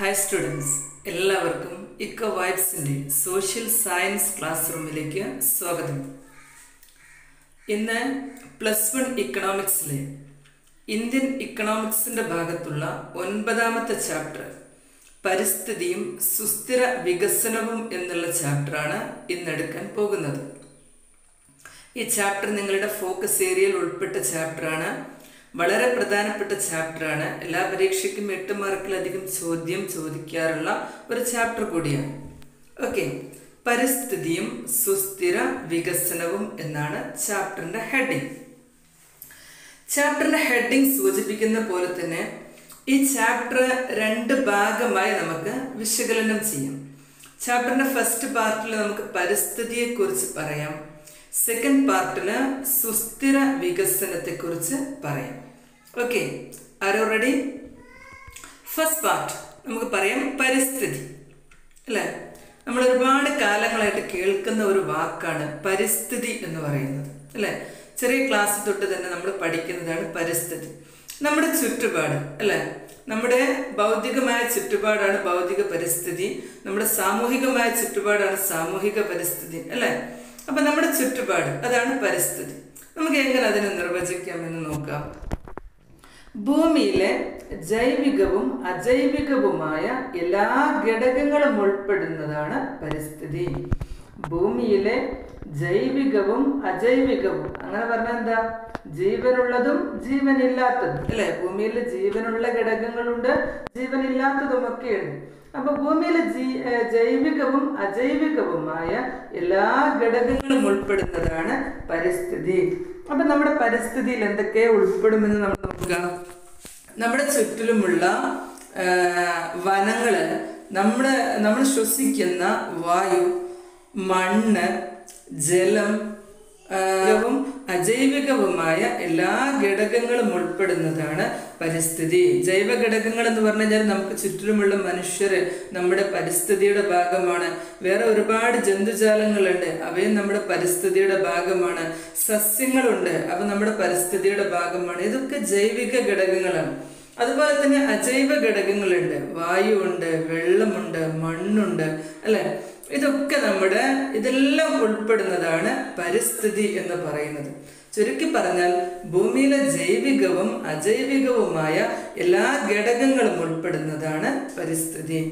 hi students എല്ലാവർക്കും eco വൈബ്സിൻ്റെ social science class റൂമിലേക്ക് സ്വാഗതം ഇന്ന് പ്ലസ് വൺ ഇക്കണോമിക്സിലെ ഇന്ത്യൻ ഇക്കണോമിക്സിൻ്റെ ഭാഗത്തുള്ള ഒൻപതാമത്തെ ചാപ്റ്റർ പരിസ്ഥിതിയും സുസ്ഥിര വികസനവും എന്നുള്ള ചാപ്റ്ററാണ് ഇന്നെടുക്കാൻ പോകുന്നത് ഈ ചാപ്റ്റർ നിങ്ങളുടെ ഫോക്കസ് ഏരിയയിൽ ഉൾപ്പെട്ട ചാപ്റ്ററാണ് വളരെ പ്രധാനപ്പെട്ട ചാപ്റ്ററാണ് എല്ലാ പരീക്ഷയ്ക്കും എട്ട് മാർക്കിലധികം ചോദ്യം ചോദിക്കാറുള്ള ഒരു ചാപ്റ്റർ കൂടിയാണ് ഓക്കെ പരിസ്ഥിതിയും സുസ്ഥിര വികസനവും എന്നാണ് ചാപ്റ്ററിന്റെ ഹെഡിങ് ചാപ്റ്ററിന്റെ ഹെഡിങ് സൂചിപ്പിക്കുന്ന പോലെ തന്നെ ഈ ചാപ്റ്റർ രണ്ട് ഭാഗമായി നമുക്ക് വിശകലനം ചെയ്യാം ചാപ്റ്ററിന്റെ ഫസ്റ്റ് പാർട്ടിൽ നമുക്ക് പരിസ്ഥിതിയെ കുറിച്ച് പറയാം സെക്കൻഡ് പാർട്ടില് സുസ്ഥിര വികസനത്തെ കുറിച്ച് പറയാം ഓക്കെ ആരോ റെഡി ഫസ്റ്റ് പാർട്ട് നമുക്ക് പറയാം പരിസ്ഥിതി അല്ലേ നമ്മൾ ഒരുപാട് കാലങ്ങളായിട്ട് കേൾക്കുന്ന ഒരു വാക്കാണ് പരിസ്ഥിതി എന്ന് പറയുന്നത് അല്ലേ ചെറിയ ക്ലാസ് തൊട്ട് തന്നെ നമ്മൾ പഠിക്കുന്നതാണ് പരിസ്ഥിതി നമ്മുടെ ചുറ്റുപാട് അല്ലേ നമ്മുടെ ഭൗതികമായ ചുറ്റുപാടാണ് ഭൗതിക പരിസ്ഥിതി നമ്മുടെ സാമൂഹികമായ ചുറ്റുപാടാണ് സാമൂഹിക പരിസ്ഥിതി അല്ലേ അപ്പൊ നമ്മുടെ ചുറ്റുപാട് അതാണ് പരിസ്ഥിതി നമുക്ക് എങ്ങനെ അതിനെ നിർവചിക്കാം എന്ന് നോക്കാം ഭൂമിയിലെ ജൈവികവും അജൈവികവുമായ എല്ലാ ഘടകങ്ങളും ഉൾപ്പെടുന്നതാണ് പരിസ്ഥിതി ഭൂമിയിലെ ജൈവികവും അജൈവികവും അങ്ങനെ പറഞ്ഞാൽ എന്താ ജീവനുള്ളതും ജീവനില്ലാത്തതും അല്ലെ ഭൂമിയിൽ ജീവനുള്ള ഘടകങ്ങളുണ്ട് ജീവനില്ലാത്തതുമൊക്കെയുണ്ട് അപ്പൊ ഭൂമിയിലെ ജീ ജൈവികവും അജൈവികവുമായ എല്ലാ ഘടകങ്ങളും ഉൾപ്പെടുന്നതാണ് പരിസ്ഥിതി അപ്പൊ നമ്മുടെ പരിസ്ഥിതിയിൽ എന്തൊക്കെ ഉൾപ്പെടുമെന്ന് നമ്മൾ നോക്കുക നമ്മുടെ ചുറ്റിലുമുള്ള വനങ്ങള് നമ്മുടെ നമ്മൾ ശ്വസിക്കുന്ന വായു മണ്ണ് ജലം വും അജൈവികവുമായ എല്ലാ ഘടകങ്ങളും ഉൾപ്പെടുന്നതാണ് പരിസ്ഥിതി ജൈവ ഘടകങ്ങൾ എന്ന് പറഞ്ഞു കഴിഞ്ഞാൽ നമുക്ക് ചുറ്റിലുമുള്ള മനുഷ്യര് നമ്മുടെ പരിസ്ഥിതിയുടെ ഭാഗമാണ് വേറെ ഒരുപാട് ജന്തുജാലങ്ങളുണ്ട് അവയും നമ്മുടെ പരിസ്ഥിതിയുടെ ഭാഗമാണ് സസ്യങ്ങളുണ്ട് അവ നമ്മുടെ പരിസ്ഥിതിയുടെ ഭാഗമാണ് ഇതൊക്കെ ജൈവിക ഘടകങ്ങളാണ് അതുപോലെ തന്നെ അജൈവ ഘടകങ്ങളുണ്ട് വായുവുണ്ട് വെള്ളമുണ്ട് മണ്ണുണ്ട് അല്ലെ ഇതൊക്കെ നമ്മുടെ ഇതെല്ലാം ഉൾപ്പെടുന്നതാണ് പരിസ്ഥിതി എന്ന് പറയുന്നത് ചുരുക്കി പറഞ്ഞാൽ ഭൂമിയിലെ ജൈവികവും അജൈവികവുമായ എല്ലാ ഘടകങ്ങളും ഉൾപ്പെടുന്നതാണ് പരിസ്ഥിതി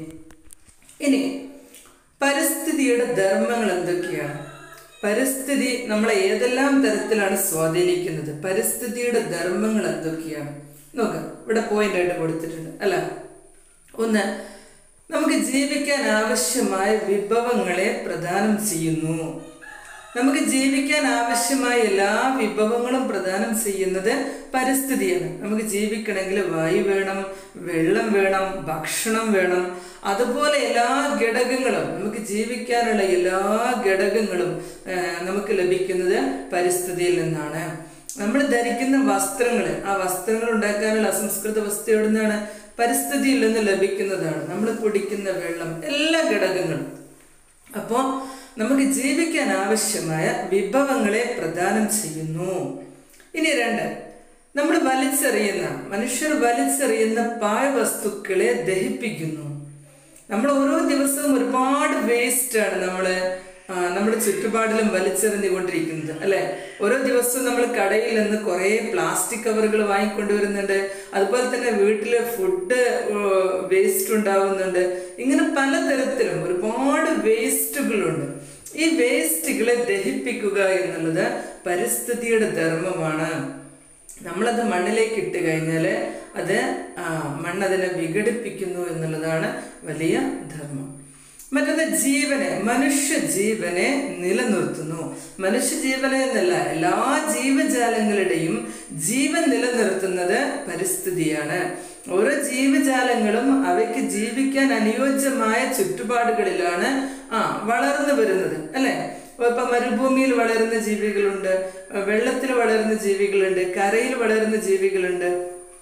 ഇനി പരിസ്ഥിതിയുടെ ധർമ്മങ്ങൾ എന്തൊക്കെയാണ് പരിസ്ഥിതി നമ്മളെ ഏതെല്ലാം തരത്തിലാണ് സ്വാധീനിക്കുന്നത് പരിസ്ഥിതിയുടെ ധർമ്മങ്ങൾ എന്തൊക്കെയാണ് നോക്കാം ഇവിടെ പോയിന്റ് ആയിട്ട് കൊടുത്തിട്ടുണ്ട് അല്ല ഒന്ന് നമുക്ക് ജീവിക്കാൻ ആവശ്യമായ വിഭവങ്ങളെ പ്രദാനം ചെയ്യുന്നു നമുക്ക് ജീവിക്കാൻ ആവശ്യമായ എല്ലാ വിഭവങ്ങളും പ്രദാനം ചെയ്യുന്നത് പരിസ്ഥിതിയാണ് നമുക്ക് ജീവിക്കണമെങ്കിൽ വായു വേണം വെള്ളം വേണം ഭക്ഷണം വേണം അതുപോലെ എല്ലാ ഘടകങ്ങളും നമുക്ക് ജീവിക്കാനുള്ള എല്ലാ ഘടകങ്ങളും നമുക്ക് ലഭിക്കുന്നത് പരിസ്ഥിതിയിൽ നിന്നാണ് നമ്മൾ ധരിക്കുന്ന വസ്ത്രങ്ങൾ ആ വസ്ത്രങ്ങൾ ഉണ്ടാക്കാനുള്ള അസംസ്കൃത വസ്തു എവിടെ നിന്നാണ് പരിസ്ഥിതിയിൽ നിന്ന് ലഭിക്കുന്നതാണ് നമ്മൾ കുടിക്കുന്ന വെള്ളം എല്ലാ ഘടകങ്ങളും അപ്പോൾ നമുക്ക് ജീവിക്കാൻ ആവശ്യമായ വിഭവങ്ങളെ പ്രദാനം ചെയ്യുന്നു ഇനി രണ്ട് നമ്മൾ വലിച്ചെറിയുന്ന മനുഷ്യർ വലിച്ചെറിയുന്ന പാഴ്വസ്തുക്കളെ ദഹിപ്പിക്കുന്നു നമ്മൾ ഓരോ ദിവസവും ഒരുപാട് വേസ്റ്റാണ് നമ്മൾ നമ്മുടെ ചുറ്റുപാടിലും വലിച്ചെറിഞ്ഞുകൊണ്ടിരിക്കുന്നത് അല്ലെ ഓരോ ദിവസവും നമ്മൾ കടയിൽ നിന്ന് കുറേ പ്ലാസ്റ്റിക് കവറുകൾ വാങ്ങിക്കൊണ്ടുവരുന്നുണ്ട് അതുപോലെ തന്നെ വീട്ടില് ഫുഡ് വേസ്റ്റ് ഉണ്ടാവുന്നുണ്ട് ഇങ്ങനെ പലതരത്തിലും ഒരുപാട് വേസ്റ്റുകളുണ്ട് ഈ വേസ്റ്റുകളെ ദഹിപ്പിക്കുക എന്നുള്ളത് പരിസ്ഥിതിയുടെ ധർമ്മമാണ് നമ്മളത് മണ്ണിലേക്ക് ഇട്ട് കഴിഞ്ഞാൽ അത് മണ്ണതിനെ വിഘടിപ്പിക്കുന്നു എന്നുള്ളതാണ് വലിയ ധർമ്മം മറ്റൊന്ന് ജീവനെ മനുഷ്യ ജീവനെ നിലനിർത്തുന്നു മനുഷ്യ ജീവനെ എന്നല്ല എല്ലാ ജീവജാലങ്ങളുടെയും ജീവൻ നിലനിർത്തുന്നത് പരിസ്ഥിതിയാണ് ഓരോ ജീവജാലങ്ങളും അവയ്ക്ക് ജീവിക്കാൻ അനുയോജ്യമായ ചുറ്റുപാടുകളിലാണ് ആ വളർന്നു വരുന്നത് അല്ലെ ഇപ്പൊ മരുഭൂമിയിൽ വളരുന്ന ജീവികളുണ്ട് വെള്ളത്തിൽ വളരുന്ന ജീവികളുണ്ട് കരയിൽ വളരുന്ന ജീവികളുണ്ട്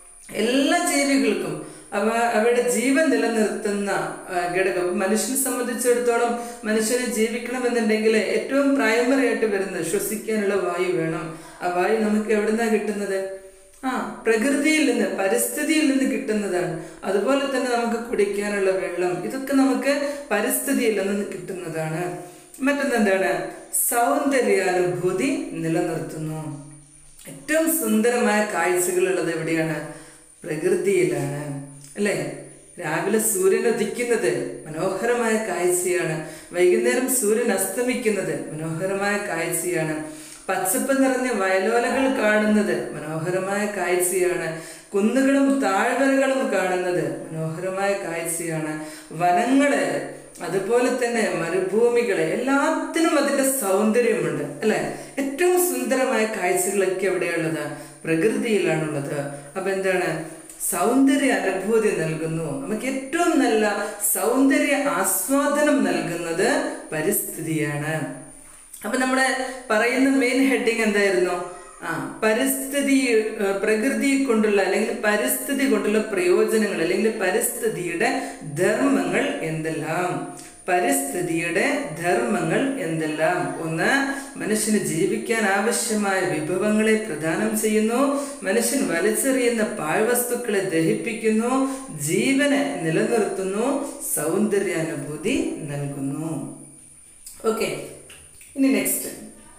എല്ലാ ജീവികൾക്കും അവ അവയുടെ ജീവൻ നിലനിർത്തുന്ന ഘടകം മനുഷ്യനെ സംബന്ധിച്ചിടത്തോളം മനുഷ്യന് ജീവിക്കണമെന്നുണ്ടെങ്കിൽ ഏറ്റവും പ്രൈമറി ആയിട്ട് വരുന്നത് ശ്വസിക്കാനുള്ള വായു വേണം ആ വായു നമുക്ക് എവിടുന്നാ കിട്ടുന്നത് ആ പ്രകൃതിയിൽ നിന്ന് പരിസ്ഥിതിയിൽ നിന്ന് കിട്ടുന്നതാണ് അതുപോലെ തന്നെ നമുക്ക് കുടിക്കാനുള്ള വെള്ളം ഇതൊക്കെ നമുക്ക് പരിസ്ഥിതിയിൽ നിന്ന് കിട്ടുന്നതാണ് മറ്റൊന്നെന്താണ് സൗന്ദര്യാനുഭൂതി നിലനിർത്തുന്നു ഏറ്റവും സുന്ദരമായ കാഴ്ചകളുള്ളത് എവിടെയാണ് പ്രകൃതിയിലാണ് അല്ലേ രാവിലെ സൂര്യൻ ഉദിക്കുന്നത് മനോഹരമായ കാഴ്ചയാണ് വൈകുന്നേരം സൂര്യൻ അസ്തമിക്കുന്നത് മനോഹരമായ കാഴ്ചയാണ് പച്ചപ്പ് നിറഞ്ഞ വയലോലകൾ കാണുന്നത് മനോഹരമായ കാഴ്ചയാണ് കുന്നുകളും താഴ്വരകളും കാണുന്നത് മനോഹരമായ കാഴ്ചയാണ് വനങ്ങള് അതുപോലെ തന്നെ മരുഭൂമികളെ എല്ലാത്തിനും അതിന്റെ സൗന്ദര്യമുണ്ട് അല്ലെ ഏറ്റവും സുന്ദരമായ കാഴ്ചകളൊക്കെ എവിടെയുള്ളത് പ്രകൃതിയിലാണുള്ളത് അപ്പൊ എന്താണ് സൗന്ദര്യ അനുഭൂതി നൽകുന്നു നമുക്ക് ഏറ്റവും നല്ല സൗന്ദര്യ ആസ്വാദനം നൽകുന്നത് പരിസ്ഥിതിയാണ് അപ്പൊ നമ്മുടെ പറയുന്ന മെയിൻ ഹെഡിങ് എന്തായിരുന്നു ആ പരിസ്ഥിതി ഏർ, പ്രകൃതി കൊണ്ടുള്ള അല്ലെങ്കിൽ പരിസ്ഥിതി കൊണ്ടുള്ള പ്രയോജനങ്ങൾ അല്ലെങ്കിൽ പരിസ്ഥിതിയുടെ ധർമ്മങ്ങൾ എന്തെല്ലാം പരിസ്ഥിതിയുടെ ധർമ്മങ്ങൾ എന്തെല്ലാം ഒന്ന് മനുഷ്യന് ജീവിക്കാൻ ആവശ്യമായ വിഭവങ്ങളെ പ്രദാനം ചെയ്യുന്നു മനുഷ്യൻ വലിച്ചെറിയുന്ന പാഴ്വസ്തുക്കളെ ദഹിപ്പിക്കുന്നു ജീവനെ നിലനിർത്തുന്നു സൗന്ദര്യാനുഭൂതി നൽകുന്നു ഓക്കെ ഇനി നെക്സ്റ്റ്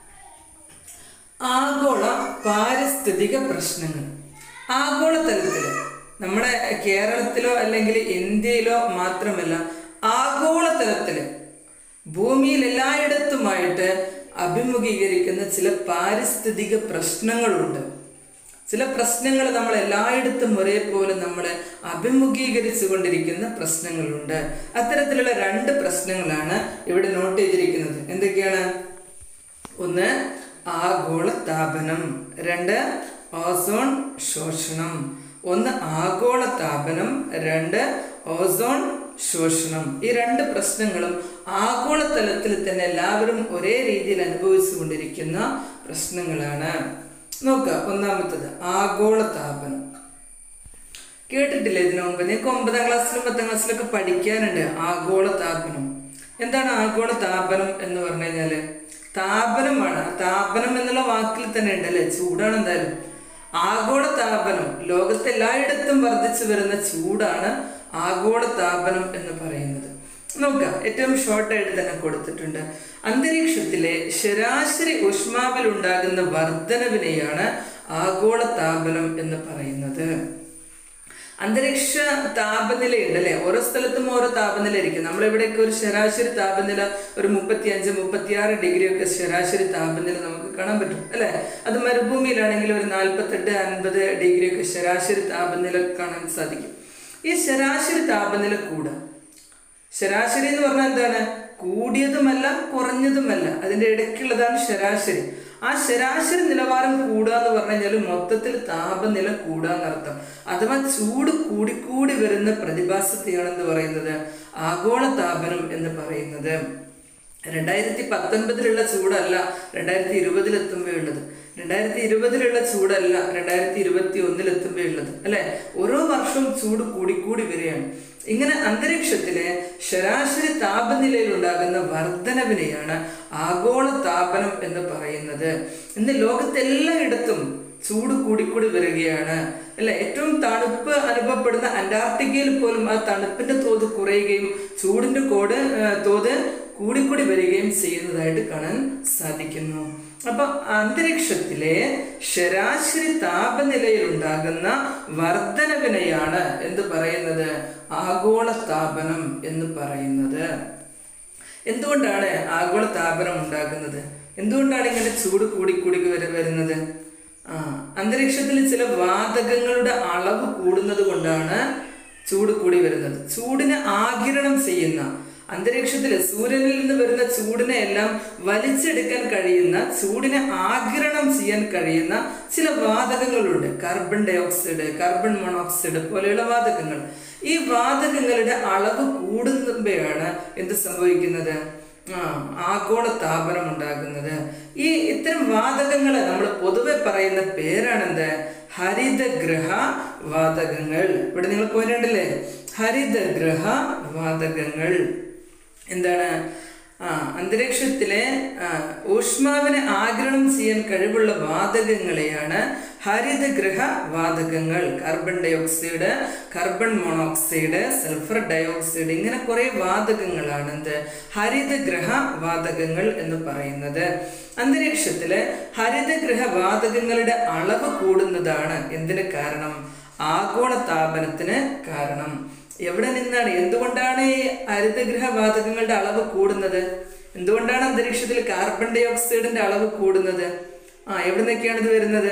ആഗോള പാരിസ്ഥിതിക പ്രശ്നങ്ങൾ ആഗോളതലത്തിൽ നമ്മുടെ കേരളത്തിലോ അല്ലെങ്കിൽ ഇന്ത്യയിലോ മാത്രമല്ല ആഗോളതലത്തിൽ ഭൂമിയിൽ എല്ലായിടത്തുമായിട്ട് അഭിമുഖീകരിക്കുന്ന ചില പാരിസ്ഥിതിക പ്രശ്നങ്ങളുണ്ട് ചില പ്രശ്നങ്ങൾ നമ്മൾ എല്ലായിടത്തും ഒരേപോലെ നമ്മൾ അഭിമുഖീകരിച്ചു കൊണ്ടിരിക്കുന്ന പ്രശ്നങ്ങളുണ്ട് അത്തരത്തിലുള്ള രണ്ട് പ്രശ്നങ്ങളാണ് ഇവിടെ നോട്ട് ചെയ്തിരിക്കുന്നത് എന്തൊക്കെയാണ് ഒന്ന് ആഗോള താപനം രണ്ട് ഓസോൺ ശോഷണം ഒന്ന് ആഗോള താപനം രണ്ട് ഓസോൺ ശോഷണം ഈ രണ്ട് പ്രശ്നങ്ങളും ആഗോളതലത്തിൽ തന്നെ എല്ലാവരും ഒരേ രീതിയിൽ അനുഭവിച്ചു കൊണ്ടിരിക്കുന്ന പ്രശ്നങ്ങളാണ് നോക്കുക ഒന്നാമത്തത് ആഗോള താപനം കേട്ടിട്ടില്ലേ ഇതിനു മുമ്പ് നിങ്ങൾക്ക് ഒമ്പതാം ക്ലാസ്സിലും പത്താം ക്ലാസ്സിലൊക്കെ പഠിക്കാനുണ്ട് ആഗോള താപനം എന്താണ് ആഗോള താപനം എന്ന് പറഞ്ഞു കഴിഞ്ഞാല് താപനമാണ് ആ താപനം എന്നുള്ള വാക്കിൽ തന്നെ ഉണ്ട് അല്ലെ ചൂടാണ് എന്തായാലും ആഗോള താപനം ലോകത്ത് എല്ലായിടത്തും വർദ്ധിച്ചു വരുന്ന ചൂടാണ് ആഗോള താപനം എന്ന് പറയുന്നത് നോക്കാം ഏറ്റവും ഷോർട്ടായിട്ട് തന്നെ കൊടുത്തിട്ടുണ്ട് അന്തരീക്ഷത്തിലെ ശരാശരി ഊഷ്മാവിൽ ഉണ്ടാകുന്ന വർധനവിനെയാണ് ആഗോള താപനം എന്ന് പറയുന്നത് അന്തരീക്ഷ താപനിലയുണ്ട് അല്ലെ ഓരോ സ്ഥലത്തും ഓരോ താപനില ഇരിക്കും നമ്മളിവിടെയൊക്കെ ഒരു ശരാശരി താപനില ഒരു മുപ്പത്തി അഞ്ച് മുപ്പത്തി ആറ് ഡിഗ്രി ഒക്കെ ശരാശരി താപനില നമുക്ക് കാണാൻ പറ്റും അല്ലെ അത് മരുഭൂമിയിലാണെങ്കിൽ ഒരു നാൽപ്പത്തെട്ട് അൻപത് ഡിഗ്രി ഒക്കെ ശരാശരി താപനില കാണാൻ സാധിക്കും ഈ ശരാശരി താപനില കൂടാം ശരാശരി എന്ന് പറഞ്ഞാൽ എന്താണ് കൂടിയതുമല്ല കുറഞ്ഞതുമല്ല അതിന്റെ ഇടയ്ക്കുള്ളതാണ് ശരാശരി ആ ശരാശരി നിലവാരം കൂടുക എന്ന് പറഞ്ഞു കഴിഞ്ഞാൽ മൊത്തത്തിൽ താപനില കൂടുക എന്നർത്ഥം അഥവാ ചൂട് കൂടിക്കൂടി വരുന്ന പ്രതിഭാസത്തെയാണ് എന്ന് പറയുന്നത് ആഗോള താപനം എന്ന് പറയുന്നത് രണ്ടായിരത്തി പത്തൊൻപതിലുള്ള ചൂടല്ല രണ്ടായിരത്തി ഇരുപതിൽ എത്തുമ്പോഴുള്ളത് രണ്ടായിരത്തി ഇരുപതിലുള്ള ചൂടല്ല രണ്ടായിരത്തി ഇരുപത്തി ഒന്നിലെത്തുമ്പോൾ ഉള്ളത് അല്ലെ ഓരോ വർഷവും ചൂട് കൂടിക്കൂടി വരികയാണ് ഇങ്ങനെ അന്തരീക്ഷത്തിലെ ശരാശരി താപനിലയിൽ ഉണ്ടാകുന്ന വർധനവിനെയാണ് ആഗോള താപനം എന്ന് പറയുന്നത് ഇന്ന് ലോകത്തെല്ലായിടത്തും ചൂട് കൂടിക്കൂടി വരികയാണ് അല്ലെ ഏറ്റവും തണുപ്പ് അനുഭവപ്പെടുന്ന അന്റാർട്ടിക്കയിൽ പോലും ആ തണുപ്പിന്റെ തോത് കുറയുകയും ചൂടിന്റെ കോട് ആ, തോത് കൂടിക്കൂടി വരികയും ചെയ്യുന്നതായിട്ട് കാണാൻ സാധിക്കുന്നു അപ്പൊ അന്തരീക്ഷത്തിലെ ശരാശരി താപനിലയിൽ ഉണ്ടാകുന്ന വർധനവിനെയാണ് എന്ത് പറയുന്നത് ആഗോള താപനം എന്ന് പറയുന്നത് എന്തുകൊണ്ടാണ് ആഗോള താപനം ഉണ്ടാകുന്നത് എന്തുകൊണ്ടാണ് ഇങ്ങനെ ചൂട് കൂടി കൂടി വര- വരുന്നത് ആ അന്തരീക്ഷത്തിൽ ചില വാതകങ്ങളുടെ അളവ് കൂടുന്നത് കൊണ്ടാണ് ചൂട് കൂടി വരുന്നത് ചൂടിനെ ആഗിരണം ചെയ്യുന്ന അന്തരീക്ഷത്തിൽ സൂര്യനിൽ നിന്ന് വരുന്ന ചൂടിനെ എല്ലാം വലിച്ചെടുക്കാൻ കഴിയുന്ന ചൂടിനെ ആഗിരണം ചെയ്യാൻ കഴിയുന്ന ചില വാതകങ്ങളുണ്ട് carbon dioxide carbon monoxide പോലെയുള്ള വാതകങ്ങൾ ഈ വാതകങ്ങളുടെ അളവ് കൂടുമ്പോഴാണ് എന്ത് സംഭവിക്കുന്നത് ആ ആഗോള താപനം ഉണ്ടാകുന്നത് ഈ ഇത്തരം വാതകങ്ങളെ നമ്മൾ പൊതുവെ പറയുന്ന പേരാണെന്ത് ഹരിതഗ്രഹ വാതകങ്ങൾ ഇവിടെ നിങ്ങൾ പോയിട്ടില്ലേ ഹരിതഗ്രഹ വാതകങ്ങൾ എന്താണ് ആ അന്തരീക്ഷത്തിലെ ആ, ഊഷ്മാവിനെ ആഗിരണം ചെയ്യാൻ കഴിവുള്ള വാതകങ്ങളെയാണ് ഹരിതഗൃഹ വാതകങ്ങൾ carbon dioxide carbon monoxide sulphur dioxide ഇങ്ങനെ കുറെ വാതകങ്ങളാണ് എന്ത് ഹരിതഗൃഹ വാതകങ്ങൾ എന്ന് പറയുന്നത് അന്തരീക്ഷത്തിലെ ഹരിതഗൃഹ വാതകങ്ങളുടെ അളവ് കൂടുന്നതാണ് എന്തിന് കാരണം ആഗോള താപനത്തിന് കാരണം എവിടെ നിന്നാണ് എന്തുകൊണ്ടാണ് ഈ ഹരിതഗൃഹ വാതകങ്ങളുടെ അളവ് കൂടുന്നത് എന്തുകൊണ്ടാണ് അന്തരീക്ഷത്തിൽ കാർബൺ ഡൈ ഓക്സൈഡിന്റെ അളവ് കൂടുന്നത് ആ എവിടെ നിന്നൊക്കെയാണ് ഇത് വരുന്നത്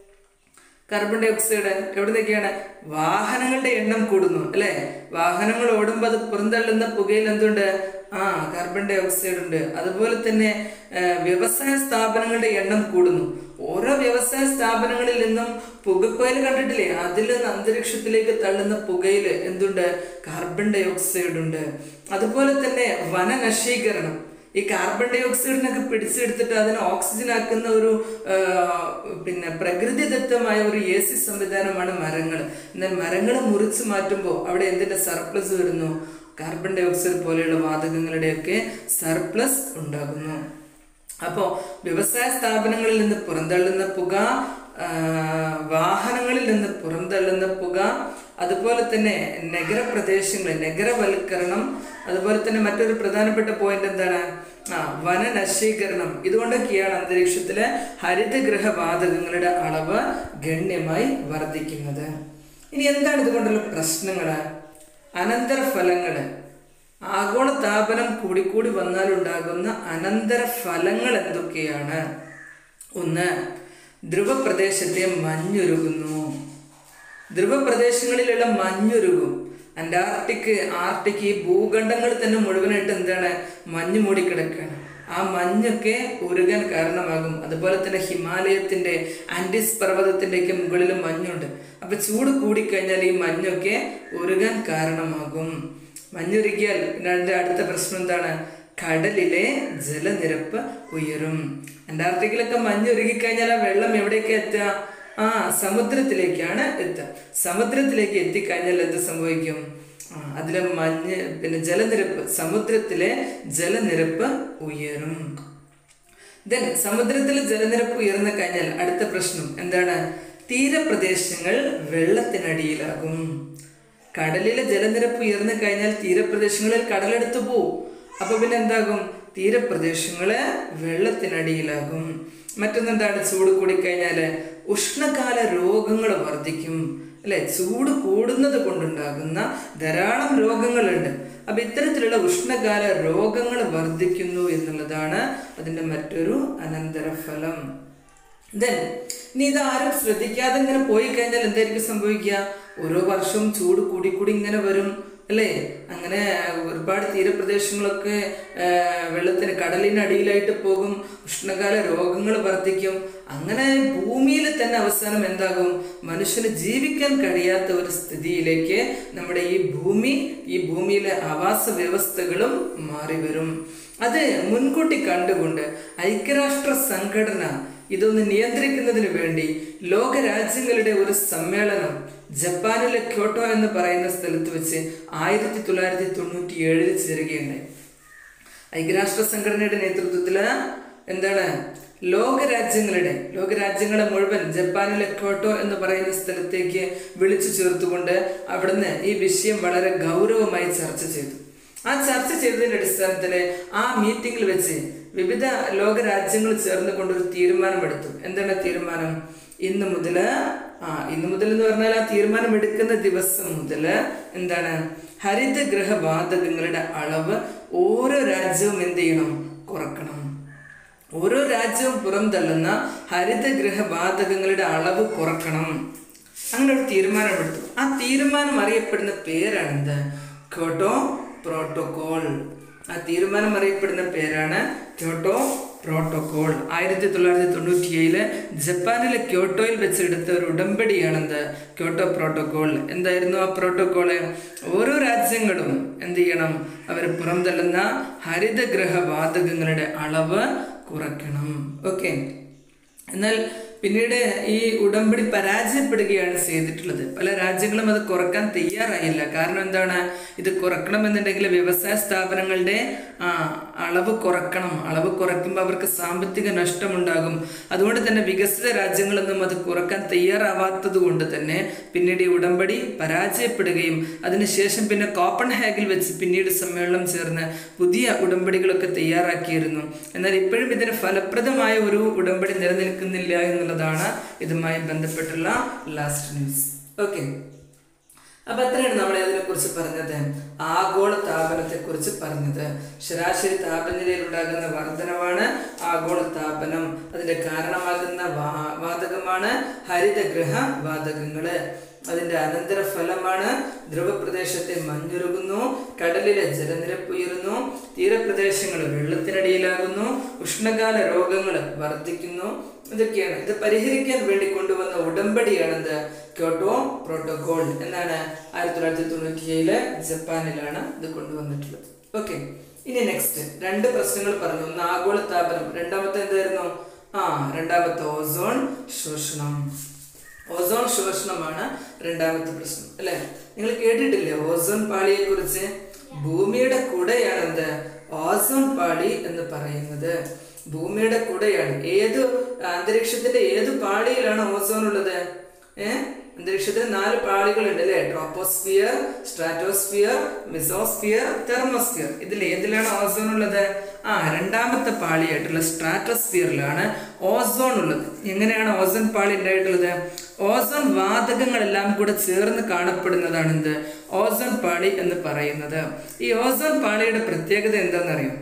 കാർബൺ ഡൈ ഓക്സൈഡ് എവിടെ നിന്നൊക്കെയാണ് വാഹനങ്ങളുടെ എണ്ണം കൂടുന്നു അല്ലെ വാഹനങ്ങൾ ഓടുമ്പോൾ അത് പുറന്തള്ളുന്ന പുകയിൽ എന്തുണ്ട് ആ കാർബൺ ഡൈ ഓക്സൈഡ് ഉണ്ട് അതുപോലെ തന്നെ ആ, വ്യവസായ സ്ഥാപനങ്ങളുടെ എണ്ണം കൂടുന്നു ഓരോ വ്യവസായ സ്ഥാപനങ്ങളിൽ നിന്നും പുകപ്പുകയിൽ കണ്ടിട്ടില്ലേ അതിൽ നിന്ന് അന്തരീക്ഷത്തിലേക്ക് തള്ളുന്ന പുകയിൽ എന്തുണ്ട് കാർബൺ ഡൈ ഓക്സൈഡ് ഉണ്ട് അതുപോലെ തന്നെ വനനശീകരണം ഈ കാർബൺ ഡൈ ഓക്സൈഡിനൊക്കെ പിടിച്ചെടുത്തിട്ട് അതിനെ ഓക്സിജൻ ആക്കുന്ന ഒരു ആ, പിന്നെ പ്രകൃതിദത്തമായ ഒരു എ സി സംവിധാനമാണ് മരങ്ങൾ എന്നാൽ മരങ്ങൾ മുറിച്ച് മാറ്റുമ്പോൾ അവിടെ എന്തിന്റെ സർപ്ലസ് വരുന്നു കാർബൺ ഡൈ ഓക്സൈഡ് പോലെയുള്ള വാതകങ്ങളുടെയൊക്കെ സർപ്ലസ് ഉണ്ടാകുന്നു അപ്പോൾ വ്യവസായ സ്ഥാപനങ്ങളിൽ നിന്ന് പുറന്തള്ളുന്ന പുക ആ, വാഹനങ്ങളിൽ നിന്ന് പുറന്തള്ളുന്ന പുക അതുപോലെ തന്നെ നഗരപ്രദേശങ്ങളിൽ നഗരവൽക്കരണം അതുപോലെ തന്നെ മറ്റൊരു പ്രധാനപ്പെട്ട പോയിന്റ് എന്താണ് ആ വനനശീകരണം ഇതുകൊണ്ടൊക്കെയാണ് അന്തരീക്ഷത്തിലെ ഹരിതഗൃഹ വാതകങ്ങളുടെ അളവ് ഗണ്യമായി വർദ്ധിക്കുന്നത് ഇനി എന്താണ് ഇതുകൊണ്ടുള്ള പ്രശ്നങ്ങള് അനന്തരഫലങ്ങള് ആഗോള താപനം കൂടിക്കൂടി വന്നാലുണ്ടാകുന്ന അനന്തര ഫലങ്ങൾ എന്തൊക്കെയാണ് ഒന്ന് ധ്രുവപ്രദേശത്തെ മഞ്ഞുരുകുന്നു ധ്രുവപ്രദേശങ്ങളിലുള്ള മഞ്ഞുരുകും അന്റാർട്ടിക് ആർട്ടിക് ഈ ഭൂഖണ്ഡങ്ങൾ തന്നെ മുഴുവനായിട്ട് എന്താണ് മഞ്ഞ് മൂടിക്കിടക്കുകയാണ് ആ മഞ്ഞൊക്കെ ഉരുകാൻ കാരണമാകും അതുപോലെ തന്നെ ഹിമാലയത്തിന്റെ ആൻഡിസ് പർവ്വതത്തിന്റെയൊക്കെ മുകളിൽ മഞ്ഞുണ്ട് അപ്പൊ ചൂട് കൂടിക്കഴിഞ്ഞാൽ ഈ മഞ്ഞൊക്കെ ഉരുകാൻ കാരണമാകും മഞ്ഞുരുകിയാൽ പിന്നെ അതിന്റെ അടുത്ത പ്രശ്നം എന്താണ് കടലിലെ ജലനിരപ്പ് ഉയരും അന്റാർട്ടിക്കിലൊക്കെ മഞ്ഞുരുകിക്കഴിഞ്ഞാൽ ആ വെള്ളം എവിടേക്ക് എത്തുക ആ സമുദ്രത്തിലേക്കാണ് എത്തുക സമുദ്രത്തിലേക്ക് എത്തിക്കഴിഞ്ഞാൽ എന്ത് സംഭവിക്കും ആ, അതിലെ മഞ്ഞ് പിന്നെ ജലനിരപ്പ് സമുദ്രത്തിലെ ജലനിരപ്പ് ഉയരും ദെൻ സമുദ്രത്തിലെ ജലനിരപ്പ് ഉയർന്നു കഴിഞ്ഞാൽ അടുത്ത പ്രശ്നം എന്താണ് തീരപ്രദേശങ്ങൾ വെള്ളത്തിനടിയിലാകും കടലിലെ ജലനിരപ്പ് ഉയർന്നു കഴിഞ്ഞാൽ തീരപ്രദേശങ്ങളിൽ കടലെടുത്ത് പോവും അപ്പൊ പിന്നെ എന്താകും തീരപ്രദേശങ്ങള് വെള്ളത്തിനടിയിലാകും മറ്റൊന്നെന്താണ് ചൂട് കൂടിക്കഴിഞ്ഞാല് ഉഷ്ണകാല രോഗങ്ങൾ വർദ്ധിക്കും അല്ലെ ചൂട് കൂടുന്നത് കൊണ്ടുണ്ടാകുന്ന ധാരാളം രോഗങ്ങളുണ്ട് അപ്പൊ ഇത്തരത്തിലുള്ള ഉഷ്ണകാല രോഗങ്ങൾ വർദ്ധിക്കുന്നു എന്നുള്ളതാണ് അതിന്റെ മറ്റൊരു അനന്തരഫലം ദെൻ ഇനി ഇത് ആരും ശ്രദ്ധിക്കാതെ ഇങ്ങനെ പോയി കഴിഞ്ഞാൽ എന്തായിരിക്കും സംഭവിക്കുക ഓരോ വർഷവും ചൂട് കൂടി കൂടി ഇങ്ങനെ വരും അല്ലേ അങ്ങനെ ഒരുപാട് തീരപ്രദേശങ്ങളൊക്കെ ആ, വെള്ളത്തിന് കടലിനടിയിലായിട്ട് പോകും ഉഷ്ണകാല രോഗങ്ങൾ വർദ്ധിക്കും അങ്ങനെ ഭൂമിയിൽ തന്നെ അവസാനം എന്താകും മനുഷ്യന് ജീവിക്കാൻ കഴിയാത്ത ഒരു സ്ഥിതിയിലേക്ക് നമ്മുടെ ഈ ഭൂമി ഈ ഭൂമിയിലെ ആവാസ വ്യവസ്ഥകളും മാറി വരും അത് മുൻകൂട്ടി കണ്ടുകൊണ്ട് ഐക്യരാഷ്ട്ര സംഘടന ഇതൊന്ന് നിയന്ത്രിക്കുന്നതിന് വേണ്ടി ലോക രാജ്യങ്ങളുടെ ഒരു സമ്മേളനം ജപ്പാനിലെ ക്യോട്ടോ എന്ന് പറയുന്ന സ്ഥലത്ത് വെച്ച് ആയിരത്തി തൊള്ളായിരത്തി തൊണ്ണൂറ്റി ഏഴിൽ ചേരുകയുണ്ടായി ഐക്യരാഷ്ട്ര സംഘടനയുടെ നേതൃത്വത്തില് എന്താണ് ലോകരാജ്യങ്ങളുടെ ലോകരാജ്യങ്ങളെ മുഴുവൻ ജപ്പാനിലെ ക്യോട്ടോ എന്ന് പറയുന്ന സ്ഥലത്തേക്ക് വിളിച്ചു ചേർത്തുകൊണ്ട് അവിടുന്ന് ഈ വിഷയം വളരെ ഗൗരവമായി ചർച്ച ചെയ്തു ആ ചർച്ച ചെയ്തതിന്റെ അടിസ്ഥാനത്തില് ആ മീറ്റിംഗിൽ വെച്ച് വിവിധ ലോകരാജ്യങ്ങൾ ചേർന്നുകൊണ്ട് ഒരു തീരുമാനമെടുത്തു എന്താണ് തീരുമാനം ഇന്ന് മുതല് ആ ഇന്ന് മുതൽ എന്ന് പറഞ്ഞാൽ ആ തീരുമാനം എടുക്കുന്ന ദിവസം മുതല് എന്താണ് ഹരിതഗൃഹ വാതകങ്ങളുടെ അളവ് ഓരോ രാജ്യവും എന്ത് ചെയ്യണം കുറക്കണം ഓരോ രാജ്യവും പുറംതള്ളുന്ന ഹരിതഗൃഹ വാതകങ്ങളുടെ അളവ് കുറക്കണം അങ്ങനെ ഒരു തീരുമാനമെടുത്തു ആ തീരുമാനം അറിയപ്പെടുന്ന പേരാണ് എന്ത് ക്യോട്ടോ പ്രോട്ടോകോൾ ആ തീരുമാനം അറിയപ്പെടുന്ന പേരാണ് ക്യോട്ടോ പ്രോട്ടോകോൾ ആയിരത്തി തൊള്ളായിരത്തി തൊണ്ണൂറ്റി ഏഴില് ജപ്പാനിലെ ക്യോട്ടോയിൽ വെച്ച് എടുത്ത ഒരു ഉടമ്പടിയാണെന്ത് ക്യോട്ടോ പ്രോട്ടോകോൾ എന്തായിരുന്നു ആ പ്രോട്ടോകോള് ഓരോ രാജ്യങ്ങളും എന്ത് ചെയ്യണം അവർ പുറംതള്ളുന്ന ഹരിതഗ്രഹ വാതകങ്ങളുടെ അളവ് കുറയ്ക്കണം ഓക്കെ എന്നാൽ പിന്നീട് ഈ ഉടമ്പടി പരാജയപ്പെടുകയാണ് ചെയ്തിട്ടുള്ളത് പല രാജ്യങ്ങളും അത് കുറക്കാൻ തയ്യാറായില്ല കാരണം എന്താണ് ഇത് കുറക്കണമെന്നുണ്ടെങ്കിൽ വ്യവസായ സ്ഥാപനങ്ങളുടെ ആ, അളവ് കുറക്കണം അളവ് കുറയ്ക്കുമ്പോൾ അവർക്ക് സാമ്പത്തിക നഷ്ടമുണ്ടാകും അതുകൊണ്ട് തന്നെ വികസിത രാജ്യങ്ങളൊന്നും അത് കുറക്കാൻ തയ്യാറാവാത്തത് കൊണ്ട് തന്നെ പിന്നീട് ഈ ഉടമ്പടി പരാജയപ്പെടുകയും അതിനുശേഷം പിന്നെ കോപ്പൺ ഹാഗിൽ വെച്ച് പിന്നീട് സമ്മേളനം ചേർന്ന് പുതിയ ഉടമ്പടികളൊക്കെ തയ്യാറാക്കിയിരുന്നു എന്നാൽ ഇപ്പോഴും ഇതിന് ഫലപ്രദമായ ഒരു ഉടമ്പടി നിലനിൽക്കുന്നില്ല എന്നുള്ളതാണ് ഇതുമായി ബന്ധപ്പെട്ടുള്ള ലാസ്റ്റ് ന്യൂസ് ഓക്കെ അപ്പൊ അത്രയാണ് നമ്മൾ അതിനെ കുറിച്ച് പറഞ്ഞത് ആഗോള താപനത്തെ കുറിച്ച് പറഞ്ഞത് ശരാശരി താപനിലയിൽ ഉണ്ടാകുന്ന വർധനവാണ് ആഗോള താപനം അതിന്റെ കാരണമാകുന്ന വാ- വാതകമാണ് ഹരിതഗ്രഹ വാതകങ്ങള് അതിന്റെ അനന്തര ഫലമാണ് ധ്രുവപ്രദേശത്തെ മഞ്ഞുരുകുന്നു കടലിലെ ജലനിരപ്പ് ഉയരുന്നു തീരപ്രദേശങ്ങൾ വെള്ളത്തിനടിയിലാകുന്നു ഉഷ്ണകാല രോഗങ്ങൾ വർദ്ധിക്കുന്നു ഇതൊക്കെയാണ് ഇത് പരിഹരിക്കാൻ വേണ്ടി കൊണ്ടുവന്ന ഉടമ്പടിയാണിത് ക്യോട്ടോ പ്രോട്ടോകോൾ എന്നാണ് ആയിരത്തി തൊള്ളായിരത്തി തൊണ്ണൂറ്റി ഏഴില് ജപ്പാനിലാണ് ഇത് കൊണ്ടുവന്നിട്ടുള്ളത് ഓക്കെ ഇനി നെക്സ്റ്റ് രണ്ട് പ്രശ്നങ്ങൾ പറഞ്ഞു ഒന്ന് ആഗോള താപനം രണ്ടാമത്തെ എന്തായിരുന്നു ആ രണ്ടാമത്തെ ഓസോൺ ശോഷണം ഓസോൺ ശോഷണമാണ് രണ്ടാമത്തെ പ്രശ്നം അല്ലെ നിങ്ങൾ കേട്ടിട്ടില്ലേ ഓസോൺ പാളിയെ കുറിച്ച് ഭൂമിയുടെ കുടയാണെന്ത് ഓസോൺ പാളി എന്ന് പറയുന്നത് ഭൂമിയുടെ കുടയാണ് ഏത് അന്തരീക്ഷത്തിന്റെ ഏത് പാളിയിലാണ് ഓസോൺ ഉള്ളത് ഏ അന്തരീക്ഷത്തിൽ നാല് പാളികളുണ്ട് അല്ലെ ട്രോപ്പോസ്ഫിയർ സ്ട്രാറ്റോസ്ഫിയർ മിസോസ്ഫിയർ തെർമോസ്ഫിയർ ഇതിൽ ഏതിലാണ് ഓസോൺ ഉള്ളത് ആ രണ്ടാമത്തെ പാളിയായിട്ടുള്ള സ്ട്രാറ്റോസ്ഫിയറിലാണ് ഓസോൺ ഉള്ളത് എങ്ങനെയാണ് ഓസോൺ പാളി ഉണ്ടായിട്ടുള്ളത് ഓസോൺ വാതകങ്ങളെല്ലാം കൂടെ ചേർന്ന് കാണപ്പെടുന്നതാണ് എന്ത് ഓസോൺ പാളി എന്ന് പറയുന്നത് ഈ ഓസോൺ പാളിയുടെ പ്രത്യേകത എന്താണെന്നറിയോ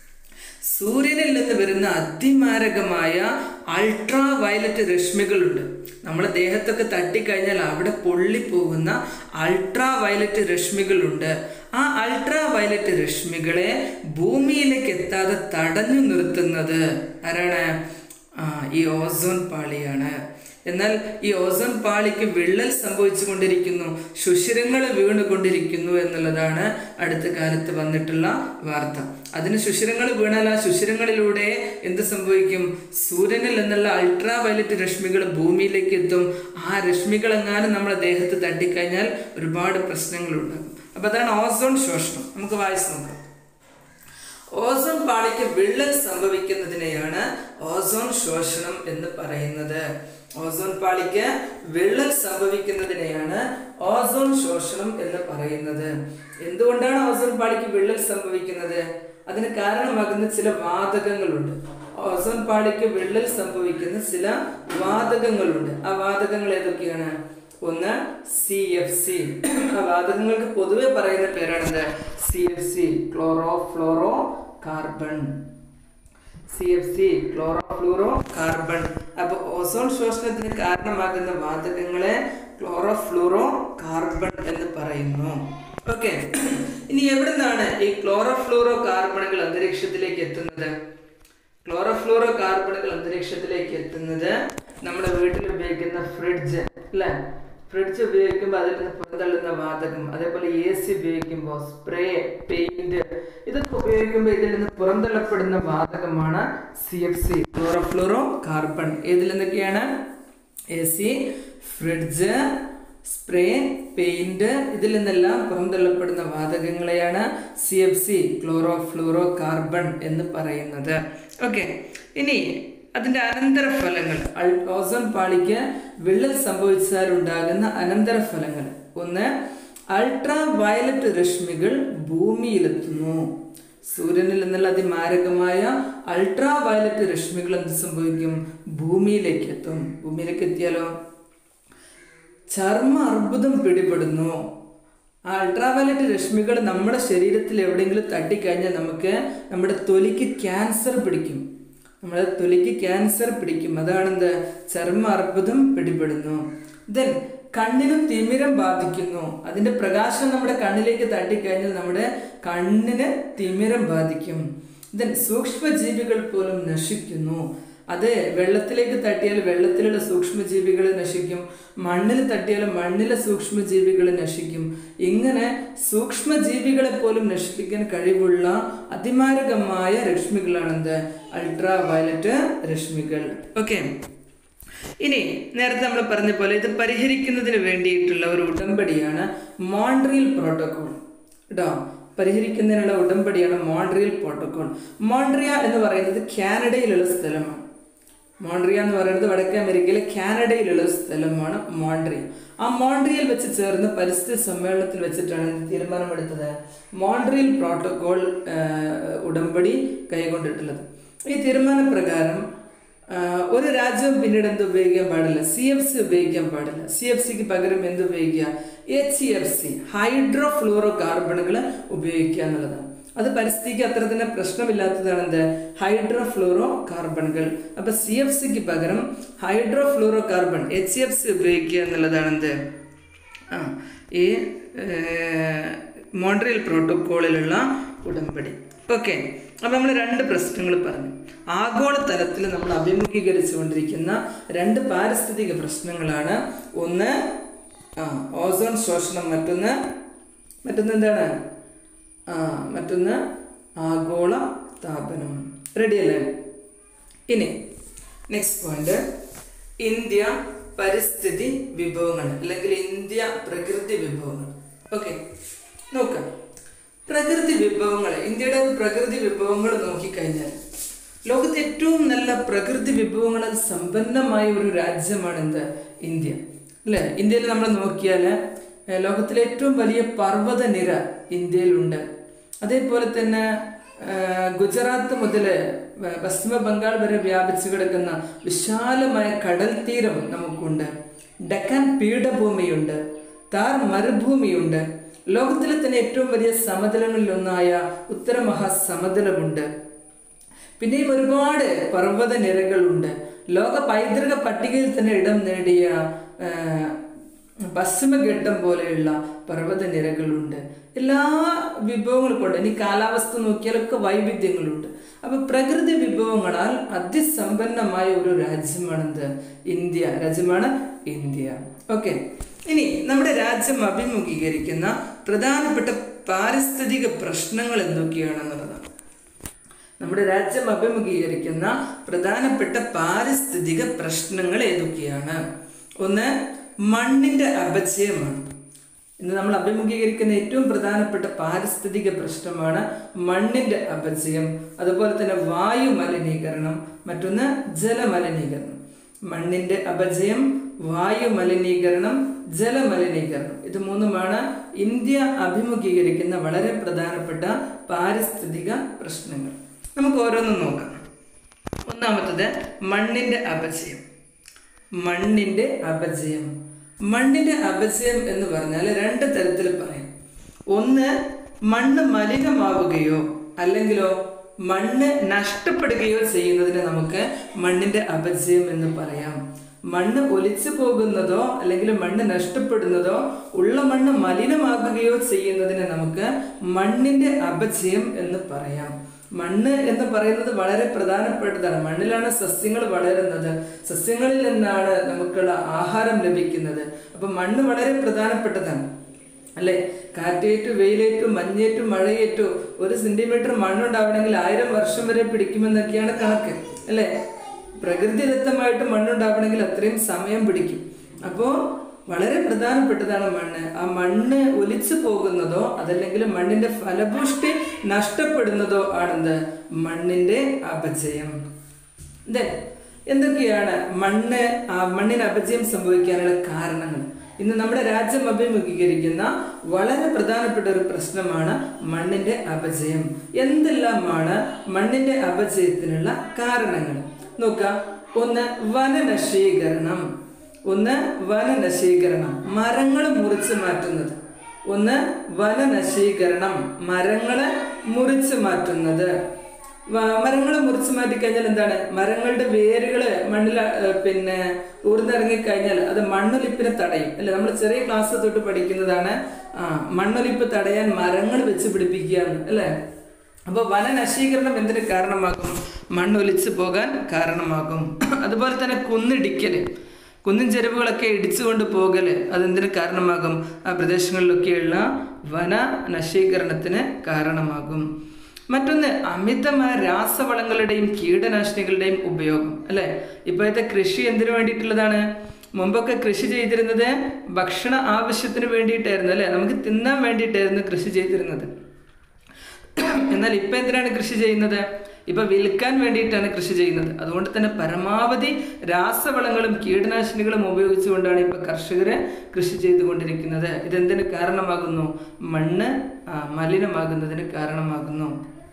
സൂര്യനിൽ നിന്ന് വരുന്ന അതിമാരകമായ അൾട്രാ വയലറ്റ് രശ്മികളുണ്ട് നമ്മുടെ ദേഹത്തൊക്കെ തട്ടിക്കഴിഞ്ഞാൽ അവിടെ പൊള്ളിപ്പോകുന്ന അൾട്രാ വയലറ്റ് രശ്മികളുണ്ട് ആ അൾട്രാ വയലറ്റ് രശ്മികളെ ഭൂമിയിലേക്ക് എത്താതെ തടഞ്ഞു നിർത്തുന്നത് ആരാണ് ആ ഈ ഓസോൺ പാളിയാണ് എന്നാൽ ഈ ഓസോൺ പാളിക്ക് വിള്ളൽ സംഭവിച്ചു കൊണ്ടിരിക്കുന്നു സുഷിരങ്ങൾ വീണുകൊണ്ടിരിക്കുന്നു എന്നുള്ളതാണ് അടുത്ത കാലത്ത് വന്നിട്ടുള്ള വാർത്ത അതിന് സുഷിരങ്ങൾ വീണാൽ ആ സുഷിരങ്ങളിലൂടെ എന്ത് സംഭവിക്കും സൂര്യനിൽ നിന്നുള്ള അൾട്രാ വയലറ്റ് രശ്മികൾ ഭൂമിയിലേക്ക് എത്തും ആ രശ്മികൾ എങ്ങാനും നമ്മുടെ ദേഹത്ത് തട്ടിക്കഴിഞ്ഞാൽ ഒരുപാട് പ്രശ്നങ്ങളുണ്ടാകും അപ്പൊ അതാണ് ഓസോൺ ശോഷണം നമുക്ക് വായിച്ചു നോക്കാം ഓസോൺ പാളിക്ക് വിള്ളൽ സംഭവിക്കുന്നതിനെയാണ് ഓസോൺ ശോഷണം എന്ന് പറയുന്നത് ഓസോൺ പാളിക്ക് വിള്ളൽ സംഭവിക്കുന്നതിനെയാണ് ഓസോൺ ശോഷണം എന്ന് പറയുന്നത് എന്തുകൊണ്ടാണ് ഓസോൺ പാളിക്ക് വിള്ളൽ സംഭവിക്കുന്നത് അതിന് കാരണമാകുന്ന ചില വാതകങ്ങളുണ്ട് ഓസോൺ പാളിക്ക് വിള്ളൽ സംഭവിക്കുന്ന ചില വാതകങ്ങളുണ്ട് ആ വാതകങ്ങൾ ഏതൊക്കെയാണ് ഒന്ന് സി എഫ് സി ആ വാതകങ്ങൾക്ക് പൊതുവെ പറയുന്ന പേരാണെന്ത് C F C chlorofluorocarbon C F C chlorofluorocarbon അപ്പൊ ഓസോൺ ശോഷണത്തിന് കാരണമാകുന്ന വാതകങ്ങളെ ക്ലോറോ ഫ്ലൂറോ കാർബൺ എന്ന് പറയുന്നു ഓക്കെ ഇനി എവിടെ നിന്നാണ് ഈ ക്ലോറോ ഫ്ലൂറോ കാർബണുകൾ അന്തരീക്ഷത്തിലേക്ക് എത്തുന്നത് ക്ലോറോഫ്ലൂറോ കാർബണുകൾ അന്തരീക്ഷത്തിലേക്ക് എത്തുന്നത് നമ്മുടെ വീട്ടിൽ ഉപയോഗിക്കുന്ന ഫ്രിഡ്ജ് അല്ലേ ഫ്രിഡ്ജ് ഉപയോഗിക്കുമ്പോൾ അതിൽ നിന്ന് പുറന്തള്ളുന്ന വാതകം അതേപോലെ എ സി ഉപയോഗിക്കുമ്പോൾ സ്പ്രേ പെയിന്റ് ഇതൊക്കെ ഉപയോഗിക്കുമ്പോൾ ഇതിൽ നിന്ന് പുറന്തള്ളപ്പെടുന്ന വാതകമാണ് C F C chlorofluorocarbon ഇതിൽ എന്തൊക്കെയാണ് A C fridge spray paint ഇതിൽ നിന്നെല്ലാം പുറന്തള്ളപ്പെടുന്ന വാതകങ്ങളെയാണ് C F C chlorofluorocarbon എന്ന് പറയുന്നത് ഓക്കെ ഇനി അതിന്റെ അനന്തരഫലങ്ങൾ അൾ- ഓസോൺ പാളിക്ക് വിള്ളൽ സംഭവിച്ചാൽ ഉണ്ടാകുന്ന അനന്തരഫലങ്ങൾ ഒന്ന് അൾട്രാ വയലറ്റ് രശ്മികൾ ഭൂമിയിലെത്തുന്നു സൂര്യനിൽ നിന്നുള്ള അതിമാരകമായ അൾട്രാ വയലറ്റ് രശ്മികൾ എന്ത് സംഭവിക്കും ഭൂമിയിലേക്ക് എത്തും ഭൂമിയിലേക്ക് എത്തിയാലോ ചർമ്മ അർബുദം പിടിപെടുന്നു ആ അൾട്രാവയലറ്റ് രശ്മികൾ നമ്മുടെ ശരീരത്തിൽ എവിടെയെങ്കിലും തട്ടിക്കഴിഞ്ഞാൽ നമുക്ക് നമ്മുടെ തൊലിക്ക് ക്യാൻസർ പിടിക്കും നമ്മുടെ തൊലിക്ക് ക്യാൻസർ പിടിക്കും അതാണെന്ത് ചർമ്മ അർബുദം പിടിപെടുന്നു ദെൻ കണ്ണിനും തിമിരം ബാധിക്കുന്നു അതിന്റെ പ്രകാശം നമ്മുടെ കണ്ണിലേക്ക് തട്ടിക്കഴിഞ്ഞാൽ നമ്മുടെ കണ്ണിന് തിമിരം ബാധിക്കും ദെൻ സൂക്ഷ്മജീവികൾ പോലും നശിക്കുന്നു അത് വെള്ളത്തിലേക്ക് തട്ടിയാൽ വെള്ളത്തിലുള്ള സൂക്ഷ്മജീവികൾ നശിക്കും മണ്ണിൽ തട്ടിയാൽ മണ്ണിലെ സൂക്ഷ്മജീവികൾ നശിക്കും ഇങ്ങനെ സൂക്ഷ്മജീവികളെ പോലും നശിപ്പിക്കാൻ കഴിവുള്ള അതിമാരകമായ രശ്മികളാണെന്ത് അൾട്രാ വയലറ്റ് രശ്മികൾ ഓക്കെ ഇനി നേരത്തെ നമ്മൾ പറഞ്ഞ പോലെ ഇത് പരിഹരിക്കുന്നതിന് വേണ്ടിയിട്ടുള്ള ഒരു ഉടമ്പടിയാണ് മോൺട്രിയൽ പ്രോട്ടോകോൾ കേട്ടോ പരിഹരിക്കുന്നതിനുള്ള ഉടമ്പടിയാണ് മോൺട്രിയൽ പ്രോട്ടോകോൾ മോൺട്രിയ എന്ന് പറയുന്നത് കാനഡയിലുള്ള സ്ഥലമാണ് മോൺട്രിയ എന്ന് പറയുന്നത് വടക്കേ അമേരിക്കയിലെ കാനഡയിലുള്ള സ്ഥലമാണ് മോൺട്രിയ ആ മോൺട്രിയൽ വെച്ച് ചേർന്ന് പരിസ്ഥിതി സമ്മേളനത്തിൽ വെച്ചിട്ടാണ് ഇത് തീരുമാനമെടുത്തത് മോൺട്രിയൽ പ്രോട്ടോകോൾ ഉടമ്പടി കൈകൊണ്ടിട്ടുള്ളത് ഈ തീരുമാനപ്രകാരം ആ, ഒരു രാജ്യവും പിന്നീട് എന്ത് ഉപയോഗിക്കാൻ പാടില്ല സി എഫ് സി ഉപയോഗിക്കാൻ പാടില്ല സി എഫ് സിക്ക് പകരം എന്ത് ഉപയോഗിക്കുക എച്ച് എഫ് സി ഹൈഡ്രോ ഫ്ലൂറോ കാർബണുകൾ ഉപയോഗിക്കുക എന്നുള്ളതാണ് അത് പരിസ്ഥിതിക്ക് അത്ര തന്നെ പ്രശ്നമില്ലാത്തതാണ് എന്ത് ഹൈഡ്രോ ഫ്ലൂറോ കാർബണുകൾ അപ്പൊ സി എഫ് സിക്ക് പകരം hydrofluorocarbon H F C ഉപയോഗിക്കുക എന്നുള്ളതാണ് എന്ത് ആ ഈ മോൺട്രിയൽ പ്രോട്ടോക്കോളിലുള്ള ഉടമ്പടി ഓക്കെ അപ്പം നമ്മൾ രണ്ട് പ്രശ്നങ്ങൾ പറഞ്ഞു ആഗോളതലത്തിൽ നമ്മൾ അഭിമുഖീകരിച്ചുകൊണ്ടിരിക്കുന്ന രണ്ട് പാരിസ്ഥിതിക പ്രശ്നങ്ങളാണ് ഒന്ന് ആ ഓസോൺ ശോഷണം മറ്റൊന്ന് മറ്റൊന്ന് എന്താണ് ആ മറ്റൊന്ന് ആഗോള താപനം റെഡി അല്ലേ ഇനി നെക്സ്റ്റ് പോയിന്റ് ഇന്ത്യ പരിസ്ഥിതി വിഭവങ്ങൾ അല്ലെങ്കിൽ ഇന്ത്യ പ്രകൃതി വിഭവങ്ങൾ ഓക്കെ നോക്കാം പ്രകൃതി വിഭവങ്ങൾ ഇന്ത്യയുടെ പ്രകൃതി വിഭവങ്ങൾ നോക്കിക്കഴിഞ്ഞാൽ ലോകത്തെ ഏറ്റവും നല്ല പ്രകൃതി വിഭവങ്ങളാൽ സമ്പന്നമായ ഒരു രാജ്യമാണ് എന്ത് ഇന്ത്യ അല്ലേ ഇന്ത്യയിൽ നമ്മൾ നോക്കിയാൽ ഏഹ്, ലോകത്തിലെ ഏറ്റവും വലിയ പർവ്വത നിര ഇന്ത്യയിലുണ്ട് അതേപോലെ തന്നെ ഏഹ്, ഗുജറാത്ത് മുതൽ പശ്ചിമ ബംഗാൾ വരെ വ്യാപിച്ചു കിടക്കുന്ന വിശാലമായ കടൽ തീരം നമുക്കുണ്ട് ഡക്കാൻ പീഠഭൂമിയുണ്ട് താർ മരുഭൂമിയുണ്ട് ലോകത്തിലെ തന്നെ ഏറ്റവും വലിയ സമതലങ്ങളിലൊന്നായ ഉത്തര മഹാസമതലമുണ്ട് പിന്നെയും ഒരുപാട് പർവ്വത നിരകളുണ്ട് ലോക പൈതൃക പട്ടികയിൽ തന്നെ ഇടം നേടിയ ആ, പശ്ചിമഘട്ടം പോലെയുള്ള പർവ്വത നിരകളുണ്ട് എല്ലാ വിഭവങ്ങളും കൊണ്ട് ഇനി കാലാവസ്ഥ നോക്കിയാലൊക്കെ വൈവിധ്യങ്ങളുണ്ട് അപ്പൊ പ്രകൃതി വിഭവങ്ങളാൽ അതിസമ്പന്നമായ ഒരു രാജ്യമാണെന്ത് ഇന്ത്യ രാജ്യമാണ് ഇന്ത്യ ഓക്കെ ഇനി നമ്മുടെ രാജ്യം അഭിമുഖീകരിക്കുന്ന പ്രധാനപ്പെട്ട പാരിസ്ഥിതിക പ്രശ്നങ്ങൾ എന്തൊക്കെയാണെന്നുള്ളതാണ് നമ്മുടെ രാജ്യം അഭിമുഖീകരിക്കുന്ന പ്രധാനപ്പെട്ട പാരിസ്ഥിതിക പ്രശ്നങ്ങൾ ഏതൊക്കെയാണ് ഒന്ന് മണ്ണിന്റെ അപചയമാണ് ഇന്ന് നമ്മൾ അഭിമുഖീകരിക്കുന്ന ഏറ്റവും പ്രധാനപ്പെട്ട പാരിസ്ഥിതിക പ്രശ്നമാണ് മണ്ണിന്റെ അപചയം അതുപോലെ തന്നെ വായു മലിനീകരണം മറ്റൊന്ന് ജലമലിനീകരണം മണ്ണിന്റെ അപചയം വായു മലിനീകരണം ജലമലിനീകരണം ഇത് മൂന്നുമാണ് ഇന്ത്യ അഭിമുഖീകരിക്കുന്ന വളരെ പ്രധാനപ്പെട്ട പാരിസ്ഥിതിക പ്രശ്നങ്ങൾ നമുക്ക് ഓരോന്നും നോക്കാം ഒന്നാമത്തത് മണ്ണിന്റെ അപചയം മണ്ണിന്റെ അപചയം മണ്ണിന്റെ അപചയം എന്ന് പറഞ്ഞാൽ രണ്ട് തരത്തിൽ പറയാം ഒന്ന് മണ്ണ് മലിനമാവുകയോ അല്ലെങ്കിലോ മണ്ണ് നഷ്ടപ്പെടുകയോ ചെയ്യുന്നതിന് നമുക്ക് മണ്ണിന്റെ അപചയം എന്ന് പറയാം മണ്ണ് ഒലിച്ചു പോകുന്നതോ അല്ലെങ്കിൽ മണ്ണ് നഷ്ടപ്പെടുന്നതോ ഉള്ള മണ്ണ് മലിനമാകുകയോ ചെയ്യുന്നതിന് നമുക്ക് മണ്ണിന്റെ അപചയം എന്ന് പറയാം മണ്ണ് എന്ന് പറയുന്നത് വളരെ പ്രധാനപ്പെട്ടതാണ് മണ്ണിലാണ് സസ്യങ്ങൾ വളരുന്നത് സസ്യങ്ങളിൽ നിന്നാണ് നമുക്കുള്ള ആഹാരം ലഭിക്കുന്നത് അപ്പൊ മണ്ണ് വളരെ പ്രധാനപ്പെട്ടതാണ് അല്ലെ കാറ്റേറ്റു വെയിലേറ്റു മഞ്ഞേറ്റു മഴയേറ്റു ഒരു സെന്റിമീറ്റർ മണ്ണുണ്ടാവണമെങ്കിൽ ആയിരം വർഷം വരെ പിടിക്കുമെന്നൊക്കെയാണ് കണക്ക് അല്ലെ പ്രകൃതിദത്തമായിട്ട് മണ്ണുണ്ടാവണമെങ്കിൽ അത്രയും സമയം പിടിക്കും അപ്പോൾ വളരെ പ്രധാനപ്പെട്ടതാണ് മണ്ണ് ആ മണ്ണ് ഒലിച്ചു പോകുന്നതോ അതല്ലെങ്കിൽ മണ്ണിന്റെ ഫലപുഷ്ടി നഷ്ടപ്പെടുന്നതോ ആണെന്ത് മണ്ണിന്റെ അപജയം Then, എന്തൊക്കെയാണ് മണ്ണ് ആ മണ്ണിന് അപജയം സംഭവിക്കാനുള്ള കാരണങ്ങൾ ഇന്ന് നമ്മുടെ രാജ്യം അഭിമുഖീകരിക്കുന്ന വളരെ പ്രധാനപ്പെട്ട ഒരു പ്രശ്നമാണ് മണ്ണിന്റെ അപജയം എന്തെല്ലാമാണ് മണ്ണിന്റെ അപജയത്തിനുള്ള കാരണങ്ങൾ നോക്കാം ഒന്ന് വനനശീകരണം ഒന്ന് വനനശീകരണം മരങ്ങൾ മുറിച്ചു മാറ്റുന്നത് ഒന്ന് വനനശീകരണം മരങ്ങള് മുറിച്ചു മാറ്റുന്നത് മരങ്ങൾ മുറിച്ചു മാറ്റിക്കഴിഞ്ഞാൽ എന്താണ് മരങ്ങളുടെ വേരുകള് മണ്ണിൽ പിന്നെ ഊർന്നിറങ്ങിക്കഴിഞ്ഞാൽ അത് മണ്ണൊലിപ്പിനെ തടയും അല്ലെ നമ്മൾ ചെറിയ ക്ലാസ് തൊട്ട് പഠിക്കുന്നതാണ് ആ മണ്ണൊലിപ്പ് തടയാൻ മരങ്ങൾ വെച്ച് പിടിപ്പിക്കുകയാണ് അല്ലേ അപ്പോൾ വനനശീകരണം എന്തിന് കാരണമാകും മണ്ണൊലിച്ചു പോകാൻ കാരണമാകും അതുപോലെ തന്നെ കുന്നിടിക്കല് കുന്നിൻ ചെരുവുകളൊക്കെ ഇടിച്ചുകൊണ്ട് പോകല് അതെന്തിന് കാരണമാകും ആ പ്രദേശങ്ങളിലൊക്കെയുള്ള വന നശീകരണത്തിന് കാരണമാകും മറ്റൊന്ന് അമിതമായ രാസവളങ്ങളുടെയും കീടനാശിനികളുടെയും ഉപയോഗം അല്ലെ ഇപ്പോഴത്തെ കൃഷി എന്തിനു വേണ്ടിയിട്ടുള്ളതാണ് മുമ്പൊക്കെ കൃഷി ചെയ്തിരുന്നത് ഭക്ഷണ ആവശ്യത്തിന് വേണ്ടിയിട്ടായിരുന്നു അല്ലെ നമുക്ക് തിന്നാൻ വേണ്ടിയിട്ടായിരുന്നു കൃഷി ചെയ്തിരുന്നത് എന്നാൽ ഇപ്പൊ എന്തിനാണ് കൃഷി ചെയ്യുന്നത് ഇപ്പൊ വിൽക്കാൻ വേണ്ടിയിട്ടാണ് കൃഷി ചെയ്യുന്നത് അതുകൊണ്ട് തന്നെ പരമാവധി രാസവളങ്ങളും കീടനാശിനികളും ഉപയോഗിച്ചുകൊണ്ടാണ് ഇപ്പൊ കർഷകര് കൃഷി ചെയ്തുകൊണ്ടിരിക്കുന്നത് ഇതെന്തിന് കാരണമാകുന്നു മണ്ണ് ആ, മലിനമാകുന്നതിന് കാരണമാകുന്നു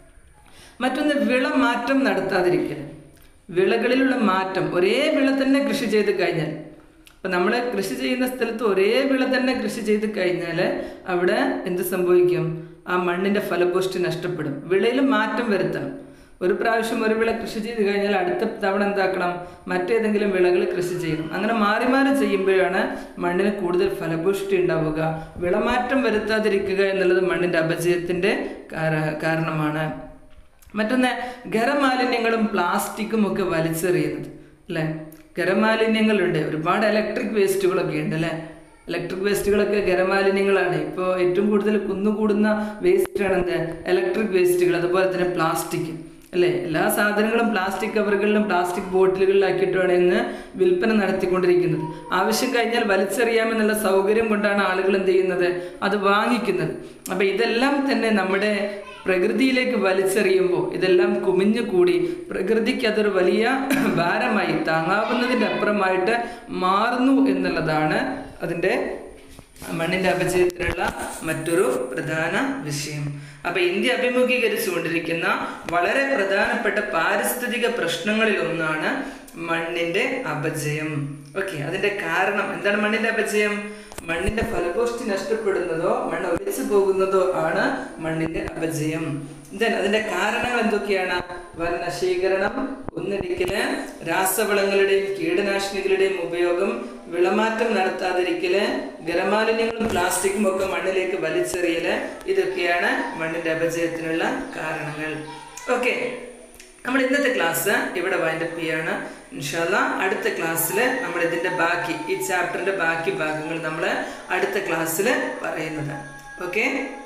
മറ്റൊന്ന് വിള മാറ്റം നടത്താതിരിക്കൽ വിളകളിലുള്ള മാറ്റം ഒരേ വിള തന്നെ കൃഷി ചെയ്ത് കഴിഞ്ഞാൽ ഇപ്പം നമ്മൾ കൃഷി ചെയ്യുന്ന സ്ഥലത്ത് ഒരേ വിള തന്നെ കൃഷി ചെയ്ത് കഴിഞ്ഞാൽ അവിടെ എന്ത് സംഭവിക്കും ആ മണ്ണിന്റെ ഫലപുഷ്ടി നഷ്ടപ്പെടും വിളയിൽ മാറ്റം വരുത്തണം ഒരു പ്രാവശ്യം ഒരു വിള കൃഷി ചെയ്ത് കഴിഞ്ഞാൽ അടുത്ത തവണ എന്താക്കണം മറ്റേതെങ്കിലും വിളകൾ കൃഷി ചെയ്യണം അങ്ങനെ മാറി മാറി ചെയ്യുമ്പോഴാണ് മണ്ണിന് കൂടുതൽ ഫലപുഷ്ടി ഉണ്ടാവുക വിളമാറ്റം വരുത്താതിരിക്കുക എന്നുള്ളത് മണ്ണിന്റെ അപജയത്തിന്റെ കാര- കാരണമാണ് മറ്റൊന്ന് ഖരമാലിന്യങ്ങളും പ്ലാസ്റ്റിക്കും ഒക്കെ വലിച്ചെറിയുന്നത് അല്ലേ ഖരമാലിന്യങ്ങളുണ്ട് ഒരുപാട് ഇലക്ട്രിക് വേസ്റ്റുകളൊക്കെ ഉണ്ട് അല്ലേ ഇലക്ട്രിക് വേസ്റ്റുകളൊക്കെ ഖരമാലിന്യങ്ങളാണ് ഇപ്പോൾ ഏറ്റവും കൂടുതൽ കുന്നുകൂടുന്ന വേസ്റ്റാണ് എന്ത് ഇലക്ട്രിക് വേസ്റ്റുകൾ അതുപോലെ തന്നെ പ്ലാസ്റ്റിക് അല്ലേ എല്ലാ സാധനങ്ങളും പ്ലാസ്റ്റിക് കവറുകളിലും പ്ലാസ്റ്റിക് ബോട്ടിലുകളിലാക്കിയിട്ടാണ് ഇന്ന് വിൽപ്പന നടത്തിക്കൊണ്ടിരിക്കുന്നത് ആവശ്യം കഴിഞ്ഞാൽ വലിച്ചെറിയാമെന്നുള്ള സൗകര്യം കൊണ്ടാണ് ആളുകൾ എന്ത് ചെയ്യുന്നത് അത് വാങ്ങിക്കുന്നത് അപ്പം ഇതെല്ലാം തന്നെ നമ്മുടെ പ്രകൃതിയിലേക്ക് വലിച്ചെറിയുമ്പോൾ ഇതെല്ലാം കുമിഞ്ഞു കൂടി പ്രകൃതിക്ക് അതൊരു വലിയ ഭാരമായി താങ്ങാവുന്നതിൻ്റെ അപ്പുറമായിട്ട് മാറുന്നു എന്നുള്ളതാണ് അതിൻ്റെ മണ്ണിന്റെ അപചയത്തിനുള്ള മറ്റൊരു പ്രധാന വിഷയം അപ്പൊ ഇന്ത്യ അഭിമുഖീകരിച്ചുകൊണ്ടിരിക്കുന്ന വളരെ പ്രധാനപ്പെട്ട പാരിസ്ഥിതിക പ്രശ്നങ്ങളിൽ ഒന്നാണ് മണ്ണിന്റെ അപജയം ഓക്കെ അതിന്റെ കാരണം എന്താണ് മണ്ണിന്റെ അപജയം മണ്ണിന്റെ ഫലപുഷ്ടി നഷ്ടപ്പെടുന്നതോ മണ്ണ് ഒലിച്ചു പോകുന്നതോ ആണ് മണ്ണിന്റെ അപജയം ദെൻ അതിന്റെ കാരണങ്ങൾ എന്തൊക്കെയാണ് വനനശീകരണം കുന്നിടിക്കല് രാസവളങ്ങളുടെയും കീടനാശിനികളുടെയും ഉപയോഗം വിളമാറ്റം നടത്താതിരിക്കല് ഖരമാലിന്യങ്ങളും പ്ലാസ്റ്റിക്കും ഒക്കെ മണ്ണിലേക്ക് വലിച്ചെറിയല് ഇതൊക്കെയാണ് മണ്ണിന്റെ അപജയത്തിനുള്ള കാരണങ്ങൾ ഓക്കെ നമ്മൾ ഇന്നത്തെ ക്ലാസ് ഇവിടെ വൈൻഡപ്പ് ചെയ്യാണ് ഇൻഷാല്ല അടുത്ത ക്ലാസ്സിൽ നമ്മൾ ഇതിന്റെ ബാക്കി ഈ ചാപ്റ്ററിന്റെ ബാക്കി ഭാഗങ്ങൾ നമ്മൾ അടുത്ത ക്ലാസ്സിൽ പറയുന്നതാണ് ഓക്കെ